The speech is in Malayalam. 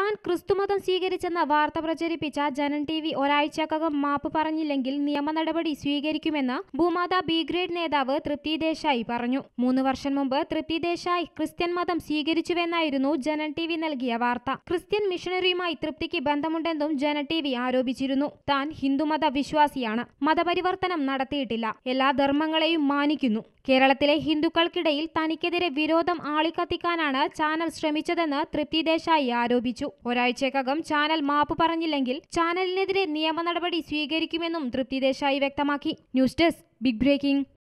താൻ ക്രിസ്തുമതം സ്വീകരിച്ചെന്ന വാർത്ത പ്രചരിപ്പിച്ച ജനൻ ടി വി ഒരാഴ്ചക്കകം മാപ്പ് പറഞ്ഞില്ലെങ്കിൽ നിയമ നടപടി സ്വീകരിക്കുമെന്ന് ഭൂമാത ബി ഗ്രേഡ് നേതാവ് തൃപ്തി ദേശായി പറഞ്ഞു മൂന്ന് വർഷം മുമ്പ് തൃപ്തി ദേശായി ക്രിസ്ത്യൻ മതം സ്വീകരിച്ചുവെന്നായിരുന്നു ജനൻ ടി വി നൽകിയ വാർത്ത ക്രിസ്ത്യൻ മിഷണറിയുമായി തൃപ്തിക്ക് ബന്ധമുണ്ടെന്നും ജനൻ ടി വി ആരോപിച്ചിരുന്നു താൻ ഹിന്ദുമത വിശ്വാസിയാണ് മതപരിവർത്തനം നടത്തിയിട്ടില്ല എല്ലാ ധർമ്മങ്ങളെയും മാനിക്കുന്നു കേരളത്തിലെ ഹിന്ദുക്കൾക്കിടയിൽ തനിക്കെതിരെ വിരോധം ആളിക്കത്തിക്കാനാണ് ചാനൽ ശ്രമിച്ചതെന്ന് തൃപ്തി ദേശായി ആരോപിച്ചു ഒരാഴ്ചക്കകം ചാനൽ മാപ്പ് പറഞ്ഞില്ലെങ്കിൽ ചാനലിനെതിരെ നിയമ നടപടി സ്വീകരിക്കുമെന്നും തൃപ്തി ദേശായി വ്യക്തമാക്കി ന്യൂസ് ഡെസ്ക് ബിഗ് ബ്രേക്കിംഗ്